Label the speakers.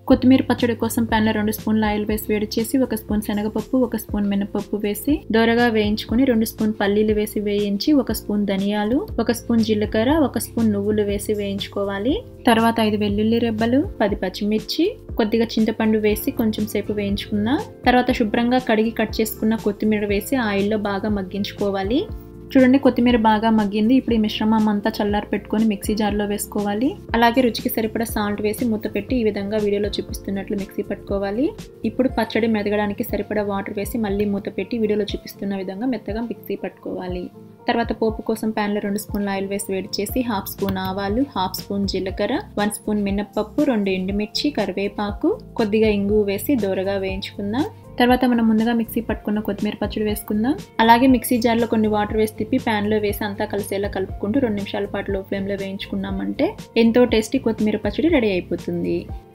Speaker 1: కొత్తిమీర పచ్చడి కోసం ప్యాన్లో రెండు స్పూన్ల ఆయిల్ వేసి వేడి చేసి ఒక స్పూన్ శనగపప్పు ఒక స్పూన్ మినపప్పు వేసి దోరగా వేయించుకుని రెండు స్పూన్ పల్లీలు వేసి వేయించి ఒక స్పూన్ ధనియాలు ఒక స్పూన్ జీలకర్ర ఒక స్పూన్ నువ్వులు వేసి వేయించుకోవాలి తర్వాత ఐదు వెల్లుల్లి రెబ్బలు పది పచ్చిమిర్చి కొద్దిగా చింతపండు వేసి కొంచెం సేపు వేయించుకున్న తర్వాత శుభ్రంగా కడిగి కట్ చేసుకున్న కొత్తిమీర వేసి ఆయిల్లో బాగా మగ్గించుకోవాలి చూడండి కొత్తిమీర బాగా మగ్గింది ఇప్పుడు ఈ మిశ్రమం అంతా చల్లారి పెట్టుకొని మిక్సీ జార్లో వేసుకోవాలి అలాగే రుచికి సరిపడా సాల్ట్ వేసి మూత పెట్టి ఈ విధంగా వీడియోలో చూపిస్తున్నట్లు మిక్సీ పట్టుకోవాలి ఇప్పుడు పచ్చడి మెదగడానికి సరిపడా వాటర్ వేసి మళ్ళీ మూత పెట్టి వీడియోలో చూపిస్తున్న విధంగా మెత్తగా మిక్సీ పట్టుకోవాలి తర్వాత పోపు కోసం ప్యాన్లో రెండు స్పూన్ల ఆయిల్ వేసి వేడి చేసి హాఫ్ స్పూన్ ఆవాలు హాఫ్ స్పూన్ జీలకర్ర వన్ స్పూన్ మినప్పప్పు రెండు ఎండుమిర్చి కరివేపాకు కొద్దిగా ఇంగు వేసి దోరగా వేయించుకుందాం తర్వాత మనం ముందుగా మిక్సీ పట్టుకున్న కొత్తిమీర పచ్చడి వేసుకుందాం అలాగే మిక్సీ జార్లో కొన్ని వాటర్ వేసి తిప్పి ప్యాన్లో వేసి అంతా కలిసేలా కలుపుకుంటూ రెండు నిమిషాల పాటు లో ఫ్లేమ్లో వేయించుకున్నామంటే ఎంతో టేస్టీ కొత్తిమీర పచ్చడి రెడీ అయిపోతుంది